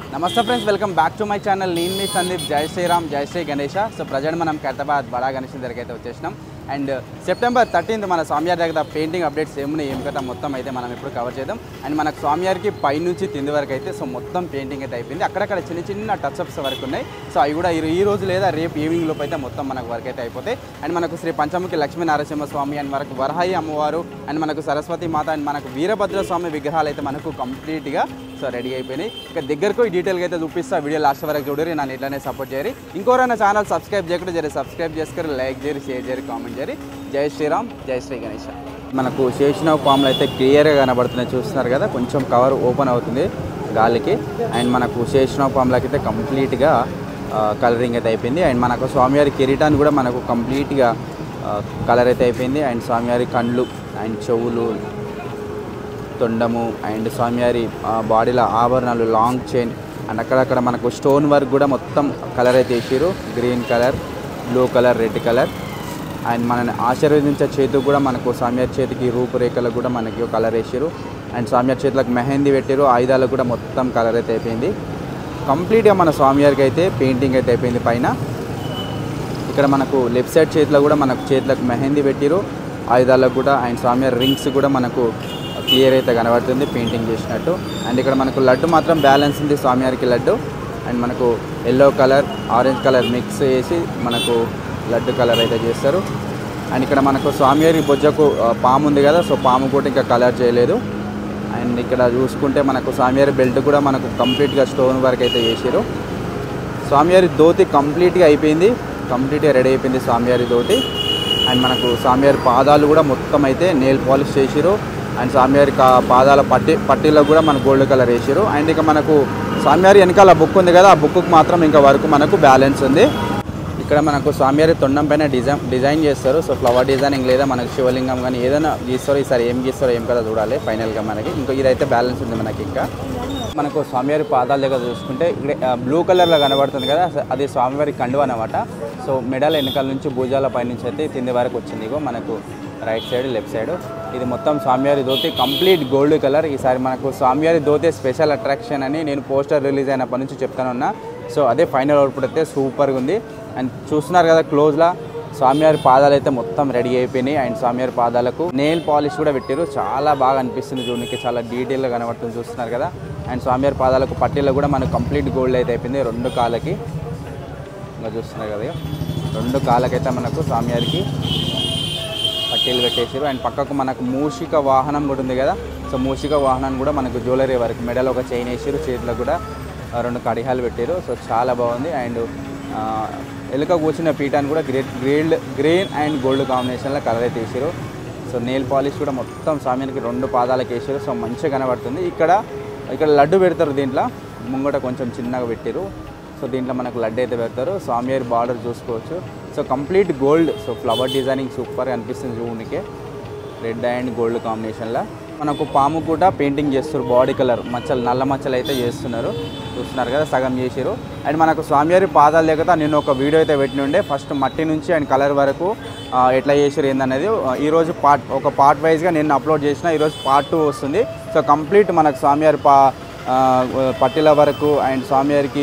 నమస్తే friends welcome back to my channel నేను మీ సందీప్ జై శ్రీరామ్ జై శ్రీ గణేష సో ప్రజెంట్ మనం ఖైరతాబాద్ బడా గణేష్ దగ్గరికి అయితే వచ్చేసినాం అండ్ సెప్టెంబర్ థర్టీన్త్ మన స్వామివారి దగ్గర పెయింటింగ్ అప్డేట్స్ ఏమున్నాయి ఏం కదా మొత్తం అయితే మనం ఇప్పుడు కవర్ చేద్దాం అండ్ మనకు స్వామివారికి పై నుంచి తింది వరకు అయితే సో మొత్తం పెయింటింగ్ అయితే అయిపోయింది అక్కడక్కడ చిన్న చిన్న టచ్అప్స్ వరకు ఉన్నాయి సో అవి కూడా ఈ- ఈ రోజు లేదా రేపు ఈవినింగ్ లోపు అయితే మొత్తం మనకు వర్క్ అయితే అయిపోతాయి అండ్ మనకు శ్రీ పంచముఖి లక్ష్మీ నరసింహ స్వామి అండ్ మనకు వరహాయి అమ్మవారు అండ్ మనకు సరస్వతి మాత అండ్ మనకు వీరభద్ర స్వామి విగ్రహాలు అయితే మనకు కంప్లీట్గా సో రెడీ అయిపోయినాయి ఇక దగ్గరకు ఈ డీటెయిల్గా అయితే చూపిస్తా వీడియో లాస్ట్ వరకు చూడరు నన్ను ఇట్లానే సపోర్ట్ చేయరు ఇంకోరైనా ఛానల్ సబ్స్క్రైబ్ చేయకుండా జరి సబ్స్క్రైబ్ చేసుకొని లైక్ చేయరు షేర్ చేయరు కామెంట్ చేయరు జై శ్రీరామ్ జై శ్రీ గణేష్ మనకు శేషనవ పాములు అయితే క్లియర్గా కనబడుతున్నాయి చూస్తున్నారు కదా కొంచెం కవర్ ఓపెన్ అవుతుంది గాలికి అండ్ మనకు శేషనవ పాములకి అయితే కంప్లీట్గా కలరింగ్ అయితే అయిపోయింది అండ్ మనకు స్వామివారి కిరీటాన్ని కూడా మనకు కంప్లీట్గా కలర్ అయితే అయిపోయింది అండ్ స్వామివారి కండ్లు అండ్ చెవులు తొండము అండ్ స్వామివారి ఆ, బాడీలో ఆభరణాలు లాంగ్ చైన్ అండ్ అక్కడక్కడ మనకు స్టోన్ వర్క్ కూడా మొత్తం కలర్ అయితే వేసారు green colour blue colour red colour and మనని ఆశీర్వదించే చేతికి కూడా మనకు స్వామివారి చేతికి రూపురేఖలకు కూడా మనకి కలర్ వేసారు అండ్ స్వామివారి చేతులకు మెహందీ పెట్టారు ఆయుధాలకు కూడా మొత్తం కలర్ అయితే అయిపోయింది కంప్లీట్గా మన స్వామివారికి అయితే పెయింటింగ్ అయితే అయిపోయింది పైన ఇక్కడ మనకు లెఫ్ట్ సైడ్ చేతిలో కూడా మనకు చేతులకు మెహందీ పెట్టిరు ఆయుధాలకు కూడా అండ్ స్వామివారి రింగ్స్ కూడా మనకు క్లియర్ అయితే కనబడుతుంది పెయింటింగ్ చేసినట్టు అండ్ ఇక్కడ మనకు లడ్డు మాత్రం బ్యాలెన్స్ ఉంది స్వామివారికి లడ్డు అండ్ మనకు yellow colour orange colour mix చేసి మనకు లడ్డు కలర్ అయితే చేస్తారు అండ్ ఇక్కడ మనకు స్వామివారి బొజ్జకు ఆ, పాము ఉంది కదా సో పాము కూడా ఇంకా కలర్ చేయలేదు అండ్ ఇక్కడ చూసుకుంటే మనకు స్వామివారి బెల్ట్ కూడా మనకు కంప్లీట్గా స్టోన్ వర్క్ అయితే చేసారు స్వామివారి ధోతి కంప్లీట్గా అయిపోయింది కంప్లీట్గా రెడీ అయిపోయింది స్వామివారి ధోతి అండ్ మనకు స్వామివారి పాదాలు కూడా మొత్తం అయితే నెయిల్ పాలిష్ చేసిరు అండ్ స్వామివారి కా- పాదాల పట్టి పట్టీలో కూడా మన గోల్డ్ కలర్ వేసారు అండ్ ఇక మనకు స్వామివారి వెనకాల బుక్ ఉంది కదా ఆ బుక్కు మాత్రం ఇంకా వరకు మనకు బ్యాలెన్స్ ఉంది ఇక్కడ మనకు స్వామివారి తొండం పైన డిజైన్ డిజైన్ చేస్తారు సో ఫ్లవర్ డిజైనింగ్ లేదా మనకు శివలింగం కానీ ఏదైనా గీస్తారో ఈసారి ఏం గీస్తారో ఏం కదా చూడాలి ఫైనల్గా మనకి ఇంకా ఇదైతే బ్యాలెన్స్ ఉంది మనకి ఇంకా మనకు స్వామివారి పాదాల దగ్గర చూసుకుంటే ఇక్కడ బ్లూ కలర్లో కనబడుతుంది కదా సో అది స్వామివారి కండువ అనమాట సో మెడల వెనకాల నుంచి భుజాల పైనుంచి అయితే కింది వరకు వచ్చింది ఇగో మనకు రైట్ సైడ్ లెఫ్ట్ సైడ్ ఇది మొత్తం స్వామివారి ధోతి కంప్లీట్ గోల్డ్ కలర్ ఈసారి మనకు స్వామివారి ధోతి స్పెషల్ అట్రాక్షన్ అని నేను పోస్టర్ రిలీజ్ అయినప్పటి నుంచి చెప్తాను ఉన్నా సో అదే ఫైనల్ అవుట్పుట్ అయితే సూపర్గా ఉంది అండ్ చూస్తున్నారు కదా క్లోజ్లా స్వామివారి పాదాలు అయితే మొత్తం రెడీ అయిపోయినాయి అండ్ స్వామివారి పాదాలకు నెయిల్ పాలిష్ కూడా పెట్టారు చాలా బాగా అనిపిస్తుంది చూడడానికి చాలా డీటెయిల్గా కనబడుతుంది చూస్తున్నారు కదా అండ్ స్వామివారి పాదాలకు పట్టీలో కూడా మనకు కంప్లీట్ గోల్డ్ అయితే అయిపోయింది రెండు కాళ్ళకి ఇంకా చూస్తున్నారు కదా రెండు కాళ్ళకైతే మనకు స్వామివారికి పట్టీలు పెట్టేసారు అండ్ పక్కకు మనకు మూషిక వాహనం కూడా ఉంది కదా సో మూషిక వాహనాన్ని కూడా మనకు జ్యువెలరీ వరకు మెడలో ఒక చైన్ వేసారు చేతిలో కూడా ఆ, రెండు కడిహాలు పెట్టారు సో చాలా బాగుంది అండ్ ఆ, ఎలుక కూర్చున్న పీఠాన్ని కూడా గ్రే గ్రీల్డ్ గ్రీన్ అండ్ గోల్డ్ కాంబినేషన్లో కలర్ అయితే వేసారు సో నెయిల్ పాలిష్ కూడా మొత్తం స్వామికి రెండు పాదాలకు వేసారు సో మంచిగా కనబడుతుంది ఇక్కడ ఇక్కడ లడ్డు పెడతారు దీంట్లో ముంగట కొంచెం చిన్నగా పెట్టారు సో దీంట్లో మనకు లడ్డు అయితే పెడతారు స్వామివారి బార్డర్ చూసుకోవచ్చు so complete gold so flower designing super అనిపిస్తుంది చూడనికే రెడ్ అండ్ గోల్డ్ కాంబినేషన్లో మనకు పాము కూడా పెయింటింగ్ చేస్తారు బాడీ కలర్ మచ్చలు నల్ల మచ్చలు అయితే చేస్తున్నారు చూస్తున్నారు కదా సగం చేసారు అండ్ మనకు స్వామివారి పాదాలు లేకపోతే నేను ఒక వీడియో అయితే పెట్టిన ఉండే ఫస్ట్ మట్టి నుంచి అండ్ కలర్ వరకు ఆ, ఎట్లా చేసారు ఏందనేది ఆ, ఈరోజు పార్ట్ ఒక పార్ట్ వైజ్గా నేను అప్లోడ్ చేసిన ఈరోజు పార్ట్ టూ వస్తుంది సో కంప్లీట్ మనకు స్వామివారి పా ఆ, పట్టీల వరకు అండ్ స్వామివారికి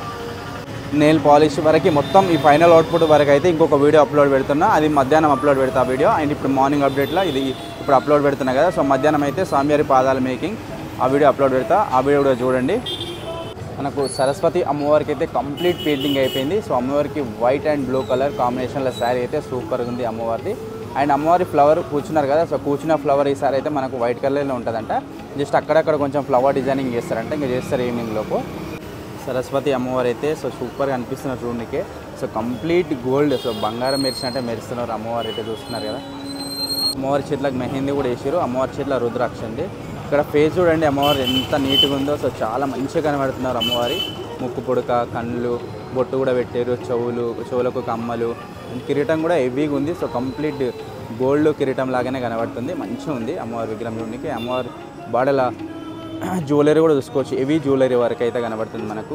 నెయిల్ పాలిష్ వరకు మొత్తం ఈ ఫైనల్ అవుట్పుట్ వరకు అయితే ఇంకొక వీడియో అప్లోడ్ పెడుతున్నా అది మధ్యాహ్నం అప్లోడ్ పెడతా ఆ వీడియో అండ్ ఇప్పుడు మార్నింగ్ అప్డేట్లో ఇది ఇప్పుడు అప్లోడ్ పెడుతున్నా కదా సో మధ్యాహ్నం అయితే స్వామివారి పాదాల మేకింగ్ ఆ వీడియో అప్లోడ్ పెడతా ఆ వీడియో కూడా చూడండి మనకు సరస్వతి అమ్మవారికి అయితే కంప్లీట్ పెయింటింగ్ అయిపోయింది సో అమ్మవారికి వైట్ అండ్ బ్లూ కలర్ కాంబినేషన్లో శారీ అయితే సూపర్గా ఉంది అమ్మవారిది అండ్ అమ్మవారి ఫ్లవర్ కూర్చున్నారు కదా సో కూర్చున్న ఫ్లవర్ ఈసారి అయితే మనకు వైట్ కలర్లో ఉంటుందంట జస్ట్ అక్కడక్కడ కొంచెం ఫ్లవర్ డిజైనింగ్ చేస్తారంట ఇంకా చేస్తారు ఈవినింగ్ లోపు సరస్వతి అమ్మవారు అయితే సో సూపర్గా అనిపిస్తున్నారు చూడనికే సో కంప్లీట్ గోల్డ్ సో బంగారం మెరిసినట్టే మెరుస్తున్నారు అమ్మవారు అయితే చూస్తున్నారు కదా అమ్మవారి చేతులకు మెహందీ కూడా వేసారు అమ్మవారి చేతిలో రుద్రాక్ష ఉంది ఇక్కడ ఫేస్ చూడండి అమ్మవారు ఎంత నీట్గా ఉందో సో చాలా మంచిగా కనబడుతున్నారు అమ్మవారి ముక్కు పుడక కళ్ళు బొట్టు కూడా పెట్టారు చెవులు చెవులకు కమ్మలు అండ్ కిరీటం కూడా హెవీగా ఉంది సో కంప్లీట్ గోల్డ్ కిరీటం లాగానే కనబడుతుంది మంచిగా ఉంది అమ్మవారి విగ్రహం చూడడానికి అమ్మవారి బాడల జ్యువెలరీ కూడా చూసుకోవచ్చు హెవీ జ్యువెలరీ వరకు అయితే కనబడుతుంది మనకు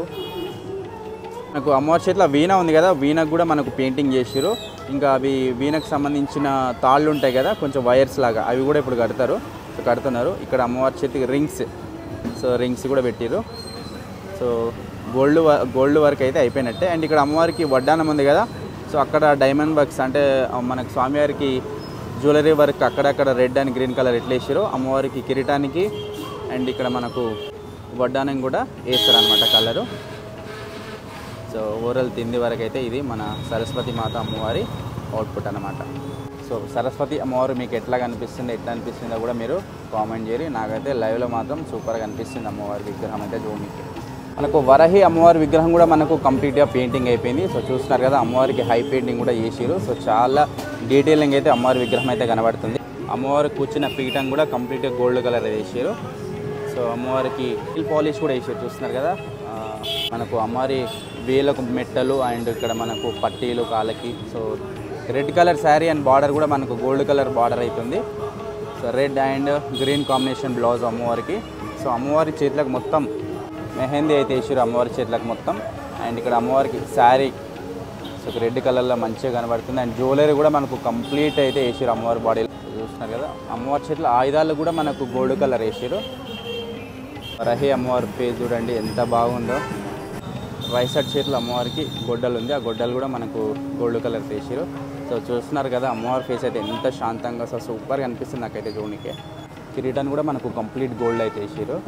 మనకు అమ్మవారి చేతిలో వీణ ఉంది కదా వీణకు కూడా మనకు పెయింటింగ్ చేసారు ఇంకా అవి వీణకు సంబంధించిన తాళ్ళు ఉంటాయి కదా కొంచెం వైర్స్ లాగా అవి కూడా ఇప్పుడు కడతారు సో కడుతున్నారు ఇక్కడ అమ్మవారి చేతికి రింగ్స్ సో రింగ్స్ కూడా పెట్టారు సో గోల్డ్ వ- గోల్డ్ వర్క్ అయితే అయిపోయినట్టే అండ్ ఇక్కడ అమ్మవారికి వడ్డానం ఉంది కదా సో అక్కడ డైమండ్ వర్క్స్ అంటే ఆ, మనకు స్వామివారికి జ్యువెలరీ వర్క్ అక్కడక్కడ రెడ్ అండ్ గ్రీన్ కలర్ ఎట్లా వేసారో అమ్మవారికి కిరీటానికి అండ్ ఇక్కడ మనకు వడ్డానం కూడా వేస్తారు అనమాట కలరు సో ఓవరాల్ తింది వరకు అయితే ఇది మన సరస్వతి మాత అమ్మవారి అవుట్పుట్ అనమాట సో సరస్వతి అమ్మవారు మీకు ఎట్లా కనిపిస్తుంది ఎట్లా అనిపిస్తుందో కూడా మీరు కామెంట్ చేయరు నాకైతే లైవ్లో మాత్రం సూపర్గా కనిపిస్తుంది అమ్మవారి విగ్రహం అయితే జూమికి మనకు వరహి అమ్మవారి విగ్రహం కూడా మనకు కంప్లీట్గా పెయింటింగ్ అయిపోయింది సో చూస్తున్నారు కదా అమ్మవారికి హై పెయింటింగ్ కూడా చేసిరు సో చాలా డీటెయిలింగ్ అయితే అమ్మవారి విగ్రహం అయితే కనబడుతుంది అమ్మవారు కూర్చున్న పీఠం కూడా కంప్లీట్గా గోల్డ్ కలర్ వేసారు సో అమ్మవారికి హిల్ పాలిష్ కూడా వేసారు చూస్తున్నారు కదా ఆ, మనకు అమ్మవారి వేలకు మెట్టలు అండ్ ఇక్కడ మనకు పట్టీలు కాళ్ళకి so red colour sari and border కూడా మనకు గోల్డ్ కలర్ బార్డర్ అవుతుంది so red and green combination blouse అమ్మవారికి సో అమ్మవారి చేతులకు మొత్తం మెహందీ అయితే వేసారు అమ్మవారి చేతులకు మొత్తం అండ్ ఇక్కడ అమ్మవారికి శారీ సో రెడ్ కలర్లో మంచిగా కనబడుతుంది అండ్ జ్యువెలరీ కూడా మనకు కంప్లీట్ అయితే వేసారు అమ్మవారి బాడీలో చూస్తున్నారు కదా అమ్మవారి చేతిలో ఆయుధాలు కూడా మనకు గోల్డ్ కలర్ వేసారు రహి అమ్మవారి పేజ్ చూడండి ఎంత బాగుందో రైట్ సైడ్ చేతిలో అమ్మవారికి గొడ్డలు ఉంది ఆ గొడ్డలు కూడా మనకు గోల్డ్ కలర్ వేసారు సో చూస్తున్నారు కదా అమ్మవారి ఫేస్ అయితే ఎంత శాంతంగా సో సూపర్గా అనిపిస్తుంది నాకైతే చూడనికే కిరీటాన్ని కూడా మనకు కంప్లీట్ గోల్డ్ అయితే వేసారు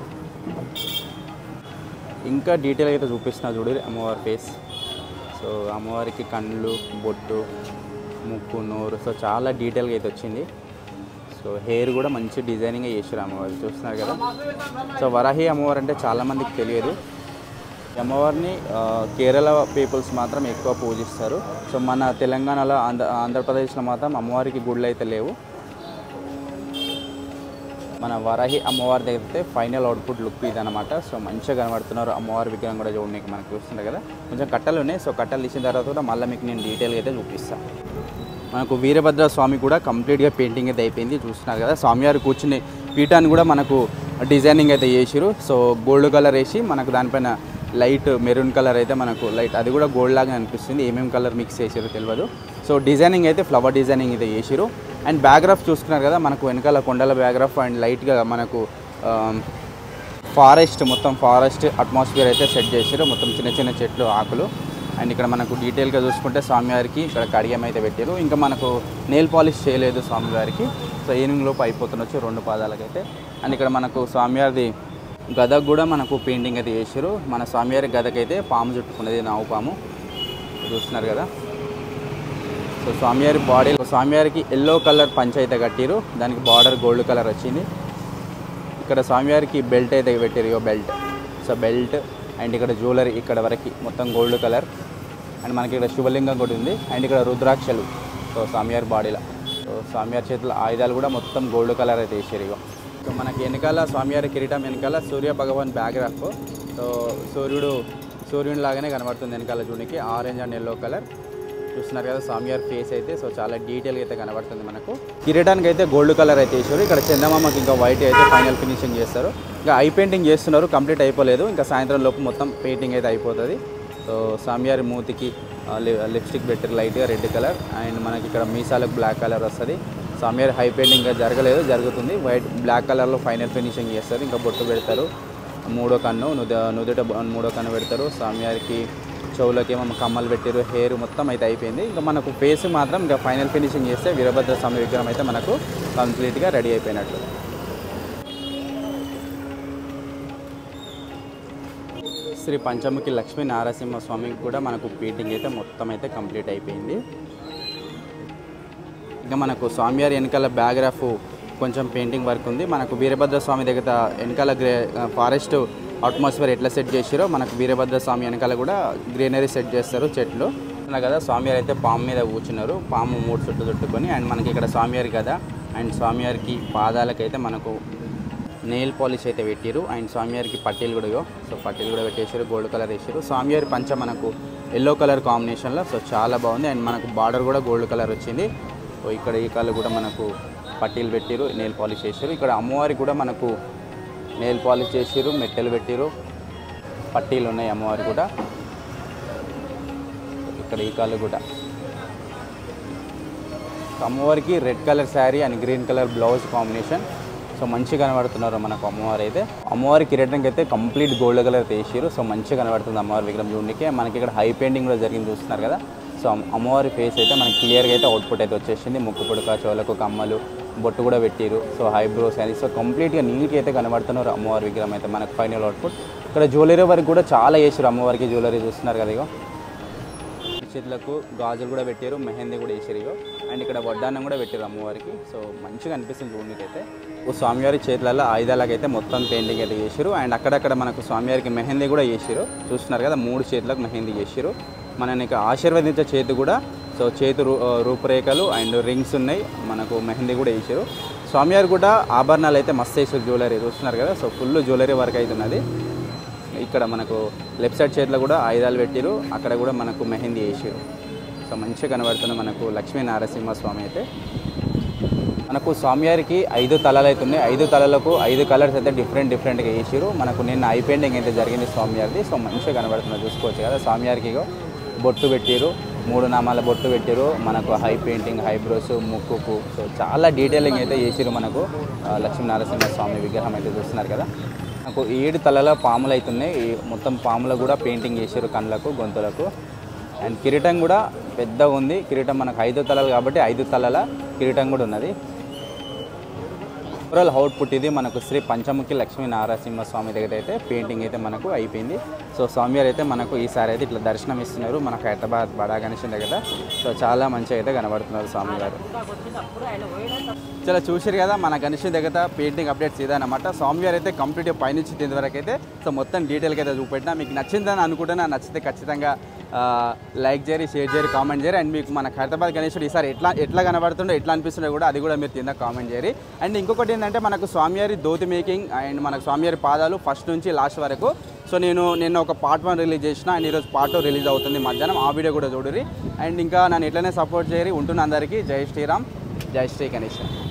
ఇంకా డీటెయిల్ అయితే చూపిస్తున్నా చూడు అమ్మవారి ఫేస్ సో అమ్మవారికి కళ్ళు బొట్టు ముక్కు నోరు సో చాలా డీటెయిల్గా అయితే వచ్చింది సో హెయిర్ కూడా మంచి డిజైనింగ్ చేసారు అమ్మవారు చూస్తున్నారు కదా సో వరాహి అమ్మవారు అంటే చాలామందికి తెలియదు ఈ అమ్మవారిని ఆ, కేరళ పీపుల్స్ మాత్రం ఎక్కువ పూజిస్తారు సో మన తెలంగాణలో ఆంధ్ర ఆంధ్రప్రదేశ్లో మాత్రం అమ్మవారికి గుళ్ళు అయితే లేవు మన వరాహి అమ్మవారి దగ్గర అయితే ఫైనల్ అవుట్పుట్ లుక్ ఇది అనమాట సో మంచిగా కనబడుతున్నారు అమ్మవారి విగ్రహం కూడా చూడడానికి మనకు చూస్తున్నారు కదా కొంచెం కట్టలు ఉన్నాయి సో కట్టలు తీసిన తర్వాత కూడా మళ్ళీ మీకు నేను డీటెయిల్గా అయితే చూపిస్తాను మనకు వీరభద్ర స్వామి కూడా కంప్లీట్గా పెయింటింగ్ అయితే అయిపోయింది చూస్తున్నారు కదా స్వామివారి కూర్చుని పీఠాన్ని కూడా మనకు డిజైనింగ్ అయితే చేసిరు సో గోల్డ్ కలర్ వేసి మనకు దానిపైన లైట్ మెరూన్ కలర్ అయితే మనకు లైట్ అది కూడా గోల్డ్ లాగా అనిపిస్తుంది ఏమేమి కలర్ మిక్స్ చేసారో తెలియదు సో డిజైనింగ్ అయితే ఫ్లవర్ డిజైనింగ్ అయితే చేసిరు అండ్ బ్యాక్గ్రాఫ్ చూసుకున్నారు కదా మనకు వెనకాల కొండల బ్యాక్గ్రాఫ్ అండ్ లైట్గా మనకు ఫారెస్ట్ మొత్తం ఫారెస్ట్ అట్మాస్ఫియర్ అయితే సెట్ చేసారు మొత్తం చిన్న చిన్న చెట్లు ఆకులు అండ్ ఇక్కడ మనకు డీటెయిల్గా చూసుకుంటే స్వామివారికి ఇక్కడ కడియం అయితే పెట్టారు ఇంకా మనకు నెయిల్ పాలిష్ చేయలేదు స్వామివారికి సో ఈవినింగ్ లోపు అయిపోతుండొచ్చు రెండు పాదాలకైతే అండ్ ఇక్కడ మనకు స్వామివారిది గదకు కూడా మనకు పెయింటింగ్ అయితే చేసారు మన స్వామివారి గదకైతే పాము చుట్టుకున్నది నావు పాము చూస్తున్నారు కదా సో స్వామివారి బాడీ స్వామివారికి ఎల్లో కలర్ పంచ అయితే కట్టిరు దానికి బార్డర్ గోల్డ్ కలర్ వచ్చింది ఇక్కడ స్వామివారికి బెల్ట్ అయితే పెట్టారు ఇగో బెల్ట్ సో బెల్ట్ అండ్ ఇక్కడ జ్యువెలరీ ఇక్కడ వరకు మొత్తం గోల్డ్ కలర్ అండ్ మనకి ఇక్కడ శివలింగం కూడా ఉంది అండ్ ఇక్కడ రుద్రాక్షలు సో స్వామివారి బాడీలో సో స్వామివారి చేతుల ఆయుధాలు కూడా మొత్తం గోల్డ్ కలర్ అయితే వేసారు ఇగో సో మనకి వెనకాల స్వామివారి కిరీటం వెనకాల సూర్య భగవాన్ బ్యాక్గ్రాఫ్ సో సూర్యుడు సూర్యుని లాగానే కనబడుతుంది వెనకాల చూడనికి ఆరెంజ్ అండ్ ఎల్లో కలర్ చూస్తున్నారు కదా స్వామివారి ఫేస్ అయితే సో చాలా డీటెయిల్గా అయితే కనబడుతుంది మనకు కిరీటానికి అయితే గోల్డ్ కలర్ అయితే వేసారు ఇక్కడ చందమామకి ఇంకా వైట్ అయితే ఫైనల్ ఫినిషింగ్ చేస్తారు ఇంకా ఐ పెయింటింగ్ చేస్తున్నారు కంప్లీట్ అయిపోలేదు ఇంకా సాయంత్రం లోపు మొత్తం పెయింటింగ్ అయితే అయిపోతుంది సో స్వామివారి మూతికి ఆ, లి- లిప్స్టిక్ పెట్టారు లైట్గా రెడ్ కలర్ అండ్ మనకి ఇక్కడ మీసాలకు బ్లాక్ కలర్ వస్తుంది స్వామివారి హై పెయింటింగ్ ఇంకా జరగలేదు జరుగుతుంది వైట్ బ్లాక్ కలర్లో ఫైనల్ ఫినిషింగ్ చేస్తారు ఇంకా బొట్టు పెడతారు మూడో కన్ను నుద నుదుట బ- మూడో కన్ను పెడతారు స్వామివారికి చెవులకి ఏమో కమ్మలు పెట్టారు హెయిర్ మొత్తం అయితే అయిపోయింది ఇంకా మనకు ఫేస్ మాత్రం ఇంకా ఫైనల్ ఫినిషింగ్ చేస్తే వీరభద్ర స్వామి విగ్రహం అయితే మనకు కంప్లీట్గా రెడీ అయిపోయినట్లు శ్రీ పంచముఖి లక్ష్మీ నారసింహ స్వామికి కూడా మనకు పెయింటింగ్ అయితే మొత్తం అయితే కంప్లీట్ అయిపోయింది ఇంకా మనకు స్వామివారి వెనకాల బ్యాగ్రాఫ్ కొంచెం పెయింటింగ్ వర్క్ ఉంది మనకు వీరభద్ర స్వామి దగ్గర వెనకాల గ్రే ఫారెస్ట్ అట్మాస్ఫియర్ ఎట్లా సెట్ చేసారో మనకు వీరభద్ర స్వామి వెనకాల కూడా గ్రీనరీ సెట్ చేస్తారు చెట్లు ఉన్నా కదా స్వామివారి అయితే పాము మీద కూర్చున్నారు పాము మూడు చుట్టూ చుట్టుకొని అండ్ మనకి ఇక్కడ స్వామివారి కదా అండ్ స్వామివారికి పాదాలకైతే మనకు నెయిల్ పాలిష్ అయితే పెట్టారు అండ్ స్వామివారికి పట్టీలు కూడా ఇగో. సో పట్టీలు కూడా పెట్టేశారు గోల్డ్ కలర్ వేసారు స్వామివారి పంచ మనకు ఎల్లో కలర్ కాంబినేషన్లో సో చాలా బాగుంది అండ్ మనకు బార్డర్ కూడా గోల్డ్ కలర్ వచ్చింది సో ఇక్కడ ఈ కాళ్ళు కూడా మనకు పట్టీలు పెట్టారు నెయిల్ పాలిష్ చేశారు ఇక్కడ అమ్మవారికి కూడా మనకు నెయిల్ పాలిష్ చేసారు మెట్టెలు పెట్టారు పట్టీలు ఉన్నాయి అమ్మవారి కూడా ఇక్కడ ఈ కాళ్ళు కూడా అమ్మవారికి red colour sari and green colour blouse combination so మంచిగా కనబడుతున్నారు మనకు అమ్మవారు అయితే అమ్మవారి కిరీటంకి అయితే కంప్లీట్ గోల్డ్ కలర్ వేసారు సో మంచిగా కనబడుతుంది అమ్మవారి విగ్రహం చూడడానికి మనకి ఇక్కడ హై పెయింటింగ్ కూడా జరిగింది చూస్తున్నారు కదా సో అమ్- అమ్మవారి ఫేస్ అయితే మనకి క్లియర్గా అయితే అవుట్పుట్ అయితే వచ్చేసింది ముక్కు పుడక చెవులకు కమ్మలు బొట్టు కూడా పెట్టారు సో హైబ్రోస్ అని సో కంప్లీట్గా నీట్గా అయితే కనబడుతున్నారు అమ్మవారి విగ్రహం అయితే మనకు ఫైనల్ అవుట్పుట్ ఇక్కడ జ్యువెలరీ వరకు కూడా చాలా వేసారు అమ్మవారికి జ్యువెలరీ చూస్తున్నారు కదా ఇగో చేతులకు గాజులు కూడా పెట్టారు మెహందీ కూడా వేసారు ఇగో అండ్ ఇక్కడ వడ్డాన్నం కూడా పెట్టారు అమ్మవారికి సో మంచిగా అనిపిస్తుంది చూడడానికి అయితే ఓ స్వామివారి చేతులలో ఆయుధాలకైతే మొత్తం పెయింటింగ్ అయితే చేసారు అండ్ అక్కడక్కడ మనకు స్వామివారికి మెహందీ కూడా చేసారు చూస్తున్నారు కదా మూడు చేతులకు మెహందీ చేసారు మనని ఇక ఆశీర్వదించే చేతి కూడా సో చేతి రూ రూపురేఖలు అండ్ రింగ్స్ ఉన్నాయి మనకు మెహందీ కూడా వేసారు స్వామివారి కూడా ఆభరణాలు అయితే మస్తు వేసారు జ్యువెలరీ చూస్తున్నారు కదా సో ఫుల్ జ్యువెలరీ వర్క్ అవుతున్నది ఇక్కడ మనకు లెఫ్ట్ సైడ్ చేతిలో కూడా ఆయుధాలు పెట్టిరు అక్కడ కూడా మనకు మెహందీ వేసారు సో మంచిగా కనబడుతున్న మనకు లక్ష్మీ నారసింహ స్వామి అయితే మనకు స్వామివారికి ఐదు తలలు అయితే ఉన్నాయి ఐదు తలలకు ఐదు కలర్స్ అయితే డిఫరెంట్ డిఫరెంట్గా వేసారు మనకు నిన్న ఐ పెయింటింగ్ అయితే జరిగింది స్వామివారిది సో మంచిగా కనబడుతుంది చూసుకోవచ్చు కదా స్వామివారికి ఇగో బొట్టు పెట్టారు మూడు నామాల బొట్టు పెట్టారు మనకు హై పెయింటింగ్ హైబ్రోస్ ముక్కుకు సో చాలా డీటెయిలింగ్ అయితే చేసారు మనకు ఆ, లక్ష్మీ నరసింహ స్వామి విగ్రహం అయితే చూస్తున్నారు కదా నాకు ఏడు తలల పాములు అవుతున్నాయి ఈ మొత్తం పాములు కూడా పెయింటింగ్ చేసారు కళ్ళకు గొంతులకు అండ్ కిరీటం కూడా పెద్దగా ఉంది కిరీటం మనకు ఐదు తలలు కాబట్టి ఐదు తలల కిరీటం కూడా ఉన్నది ఓవరాల్ అవుట్పుట్ ఇది మనకు శ్రీ పంచముఖి లక్ష్మీ నారసింహ స్వామి దగ్గర అయితే పెయింటింగ్ అయితే మనకు అయిపోయింది సో స్వామివారు అయితే మనకు ఈసారి అయితే ఇట్లా దర్శనం ఇస్తున్నారు మనకు హైదరాబాద్ బడా గణేశం దగ్గర సో చాలా మంచిగా అయితే కనబడుతున్నారు స్వామివారు చాలా చూసారు కదా మన గణేశం దగ్గర పెయింటింగ్ అప్డేట్స్ ఇదన్నమాట స్వామివారు అయితే కంప్లీట్ పైనుంచి తింది వరకు అయితే సో మొత్తం డీటెయిల్గా అయితే చూపెట్టినా మీకు నచ్చిందని అనుకుంటున్నా నచ్చితే ఖచ్చితంగా ఆ, లైక్ చేయరు షేర్ చేయరు కామెంట్ చేయరు అండ్ మీకు మన హైదరాబాద్ గణేశుడు ఈసారి ఎట్లా ఎట్లా కనబడుతుండో ఎట్లా అనిపిస్తుందో కూడా అది కూడా మీరు కింద కామెంట్ చేయరు అండ్ ఇంకొకటి ఏంటంటే మనకు స్వామివారి ధోతి మేకింగ్ అండ్ మనకు స్వామివారి పాదాలు ఫస్ట్ నుంచి లాస్ట్ వరకు సో నేను నిన్న ఒక పార్ట్ వన్ రిలీజ్ చేసిన అండ్ ఈరోజు పార్ట్ టూ రిలీజ్ అవుతుంది మధ్యాహ్నం ఆ వీడియో కూడా చూడరి అండ్ ఇంకా నన్ను ఎట్లనే సపోర్ట్ చేయరు ఉంటున్న అందరికీ జై శ్రీరామ్ జై శ్రీ గణేష్